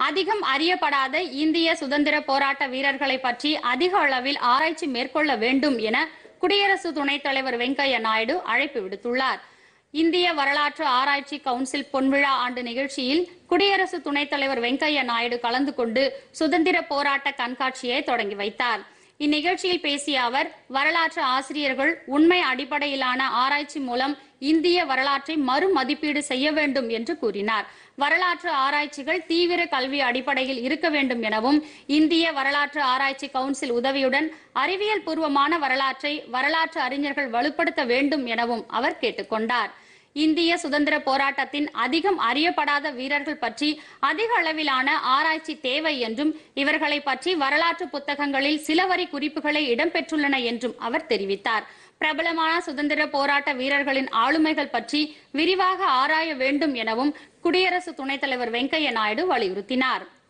அதிகம் அறியப்படாத இந்திய சுதந்திர போராட்ட வீரர்களை பற்றி அதிக அளவில் ஆராய்ச்சி மேற்கொள்ள வேண்டும் என குடியரசு துணைத் தலைவர் வெங்கையா நாயுடு அழைப்பு விடுத்துள்ளார் இந்திய வரலாற்று ஆராய்ச்சி கவுன்சில் பொன்விழா ஆண்டு நிகழ்ச்சியில் குடியரசு துணைத் தலைவர் வெங்கையா நாயுடு கலந்து கொண்டு சுதந்திர போராட்ட கண்காட்சியை தொடங்கி வைத்தார் இந்நிகழ்ச்சியில் பேசிய அவர் வரலாற்று ஆசிரியர்கள் உண்மை அடிப்படையிலான ஆராய்ச்சி மூலம் இந்திய வரலாற்றை மறுமதிப்பீடு செய்ய வேண்டும் என்று கூறினார் வரலாற்று ஆராய்ச்சிகள் தீவிர கல்வி அடிப்படையில் இருக்க வேண்டும் எனவும் இந்திய வரலாற்று ஆராய்ச்சி கவுன்சில் உதவியுடன் அறிவியல் பூர்வமான வரலாற்றை வரலாற்று அறிஞர்கள் வலுப்படுத்த வேண்டும் எனவும் அவர் கேட்டுக்கொண்டார் இந்திய சுதந்திர போராட்டத்தின் அதிகம் அறியப்படாத வீரர்கள் பற்றி அதிக அளவிலான ஆராய்ச்சி தேவை என்றும் இவர்களை பற்றி வரலாற்று புத்தகங்களில் சில வரி குறிப்புகளை இடம்பெற்றுள்ளன என்றும் அவர் தெரிவித்தார் பிரபலமான சுதந்திர போராட்ட வீரர்களின் ஆளுமைகள் பற்றி விரிவாக ஆராய வேண்டும் எனவும் குடியரசு துணைத் தலைவர் வெங்கையா நாயுடு வலியுறுத்தினார்